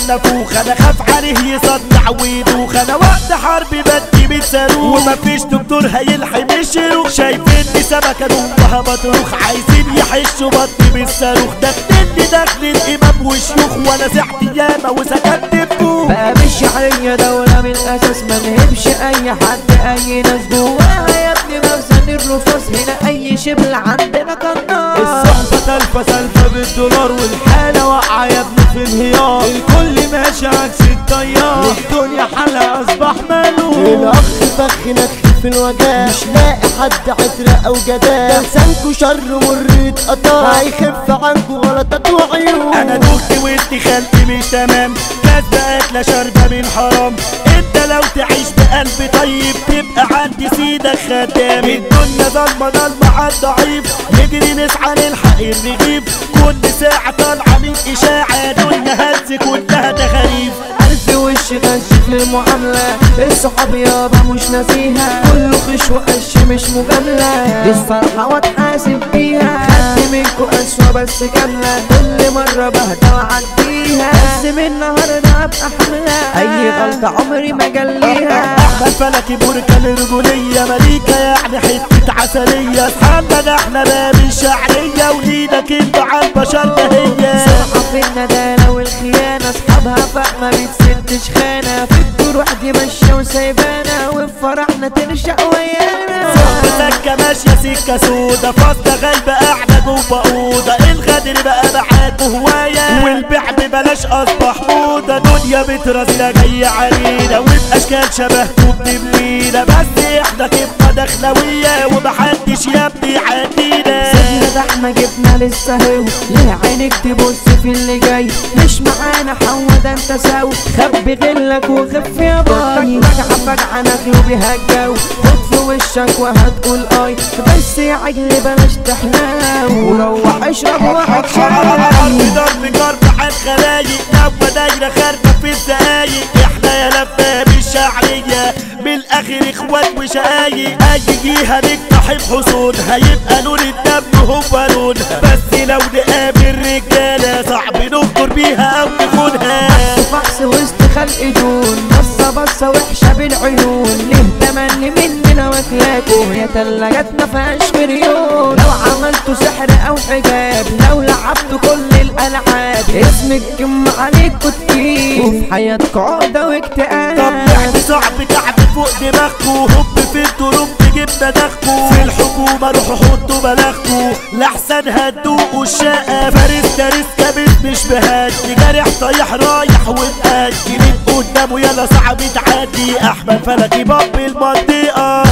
النفوخ انا خاف عليه يصدع ويدوخ انا وقت حرب بدي بالصاروخ ومفيش دكتور هيلحم الشروخ شايفيني سمكة جواها بطروخ عايزين يحشوا بطني بالصاروخ داخلني داخل الامام وشيوخ وانا سحت ياما وسكنت بكوخ بقى مش عليا دولة من الأساس ما نهبش أي حد أي ناس جواها يا ابني مخزن الرصاص هنا أي شبل عندنا قناص الصحبة تلفة سلفة بالدولار والحالة واقعة يا ابني في انهيار الكل ماشي عكس التيار والدنيا حالها اصبح مالوف الاخ فخ نخ في الوجع مش لاقي حد عترة او جدال ده لسانكو شر مر اتقطع هيخف عنكو غلطات وعيوب انا دخت وانت خلقي مش تمام كاس بقت لا شاربة من حرام انت لو تعيش بقلب طيب تبقى عندي سيدك خدام الدنيا ظلمة ظلمة على الضعيف نجري نسعى نلحق الرغيف كل ساعة طالعة من اشاعة دنيا هز كلها تخاريف ألف وش غش في المعاملة الصحاب يابا مش ناسيها كله خش وقش مش مجاملة دي الصراحة واتحاسب بيها خدت منكو أسوأ بس كاملة كل مرة بهدى وأعديها بس من النهاردة أبقى حملة أي غلطة عمري ما جليها احمد فلكي بركة الرجولية مليكة يعني حتة عسلية اصحابنا ده احنا باب الشعرية ولينا كلمة على البشر ده هي صراحة في الندالة والخيانة أصحابها فاهمة بتسدش خانة في الجروح دي ماشية وسايبانا وفي فرحنا تنشأ ويانا سكة ماشية سكة سودا فاصلة غايبة قاعدة جوه أوضة الغدر بقى معاك هواية والبيع ببلاش أصبح موضة دنيا بترازينا جاية علينا وبأشكال شبهكم بنبنينا بس احنا كبنا دخلوية ومحدش يا ابني عدينا سيبنا ده احنا جبنا لسه هو ليه عينك تبص في اللي جاي مش معانا حوا ده انت ساوي خبي غلك وخف يا باي فجعة فجعة ناكله بيها الجو خد في وشك وهتقول اي بس يا عجل بلاش تحلاو وروح اشرب واحد شاي ضرب ضرب ضرب على الخلايق نوى دايرة خارجة في الدقايق احنا يا لباب الشعرية بالاخر اخوات وشقايق اي جهة نقتحم حصونها يبقى لون الدم هو لونها بس لو نقابل رجالة صعب ننكر بيها او نخونها فحص وسط خلق دون بصة بصة وحشة بالعيون ليه تمني مننا واكلاكوا يا تلاجات مفيهاش مليون لو عملتوا سحر او حجاب لو لعبتوا كل الالعاب اسمك كم عليكوا تقيل وفي حياتكوا عقدة طب واكتئاب يعني صعب تعب فوق دماغكو هوب في الدروب جبنا داخكو في الحكومة روحوا حطوا بلاغكو لحسن هتدوقوا الشقة فارس دارس كابت مش بهدي جارح طايح رايح ومأدي من قدامه يلا صعب تعدي احمد فلكي باب المنطقة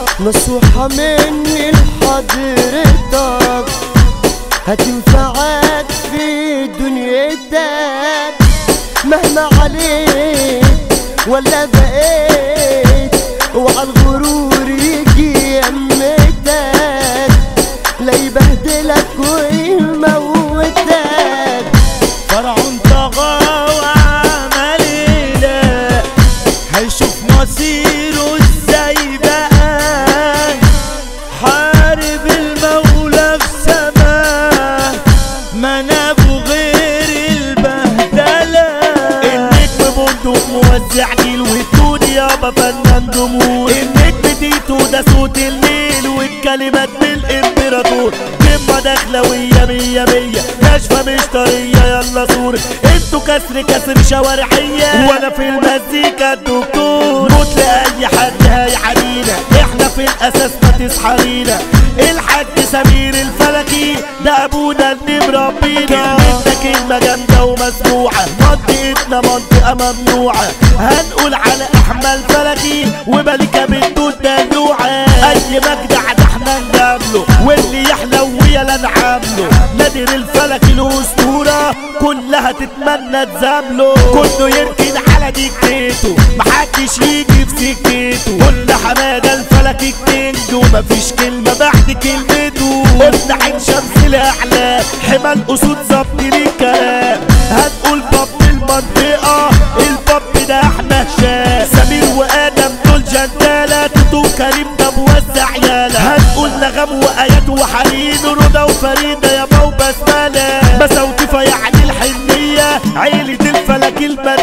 نصيحة مني لحضرتك هتنفعك في دنيتك مهما عليك ولا بقيت وعلى الغرور يجي يمتك لا يبهدلك ويموتك فرعون طغى وعمل إله هيشوف مصيره ازاي بقى حارب المولى في سماه ما نابه غير البهدلة النجم بندق موزع جيل والدود يابا فنان جمهور النجم تيتو ده صوت الليل والكلمات بالامبراطور كلمة دخلوية مية مية ناشفة مش طرية يلا صور انتوا كسر كسر شوارعية وانا في المزيكا الدكتور موت لأي حد هيعانينا احنا في الاساس ما تصحرينا الحاج سمير الفلكي ده ابونا اللي مربينا كلمتنا كلمة جامدة ومسموعة منطقتنا منطقة ممنوعة هنقول على احمد فلكي وملكة بنته الدلوعة اي مجدع ده احنا نجامله واللي يحلو ويلا نعامله نادر الفلكي الاسطورة كلها تتمنى تزامله كله يركن على ديكتيته محدش يجي في سكته كل حمادة الفلكي الكينج ومفيش كلمة بعد كلمته قلنا عين شمس الاعلى حمى الاسود ظبط الكلام هنقول باب المنطقة الباب ده احمد شاه سمير وادم دول جندالة توتو كريم ده موزع يالا هنقول نغم وايات وحنين رضا وفريدة يا بو بسملة بسوتفة يعني الحنية عيلة الفلك المالية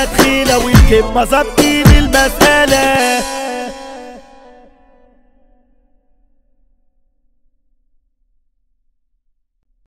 تخيلة والكلمة ظابطين المسألة